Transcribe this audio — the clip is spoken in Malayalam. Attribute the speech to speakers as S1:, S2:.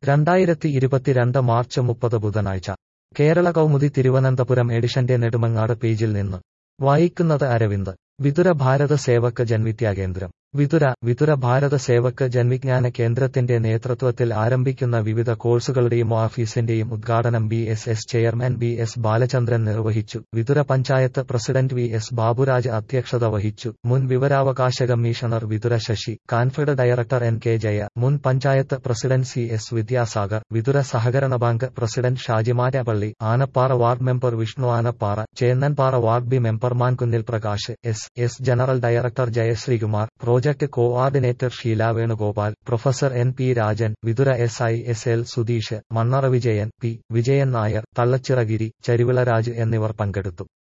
S1: രണ്ടായിരത്തി ഇരുപത്തിരണ്ട് മാർച്ച് മുപ്പത് ബുധനാഴ്ച കേരള കൗമുദി തിരുവനന്തപുരം എഡിഷന്റെ നെടുമങ്ങാട് പേജിൽ നിന്ന് വായിക്കുന്നത് അരവിന്ദ് വിതുര ഭാരത സേവക് ജൻവിദ്യാ കേന്ദ്രം വിതുര വിതുര ഭാരത സേവക് ജൻവിജ്ഞാന കേന്ദ്രത്തിന്റെ നേതൃത്വത്തിൽ ആരംഭിക്കുന്ന വിവിധ കോഴ്സുകളുടെയും ഓഫീസിന്റെയും ഉദ്ഘാടനം B S S chairman B S Balachandran നിർവഹിച്ചു Vithura panchayat president V S Baburaj അധ്യക്ഷത വഹിച്ചു മുൻ വിവരാവകാശ commissioner Vithura Sasi Kanfed director N K Jaya മുൻ panchayat president C S Vidyasagar Vithura സഹകരണ bank president Shajimattappally Anappara ward member Vishnu Anappara Chennanpara ward B member മാൻകുന്നിൽ Prakash S S general director Jayasreekumar project coordinator Sheela Venugopal professor N P Rajan Vithura S I S L Sudheesh Mannara Vijayan P Vijayan Nair Thallachiragiri Charivila Raj എന്നിവർ പങ്കെടുത്തു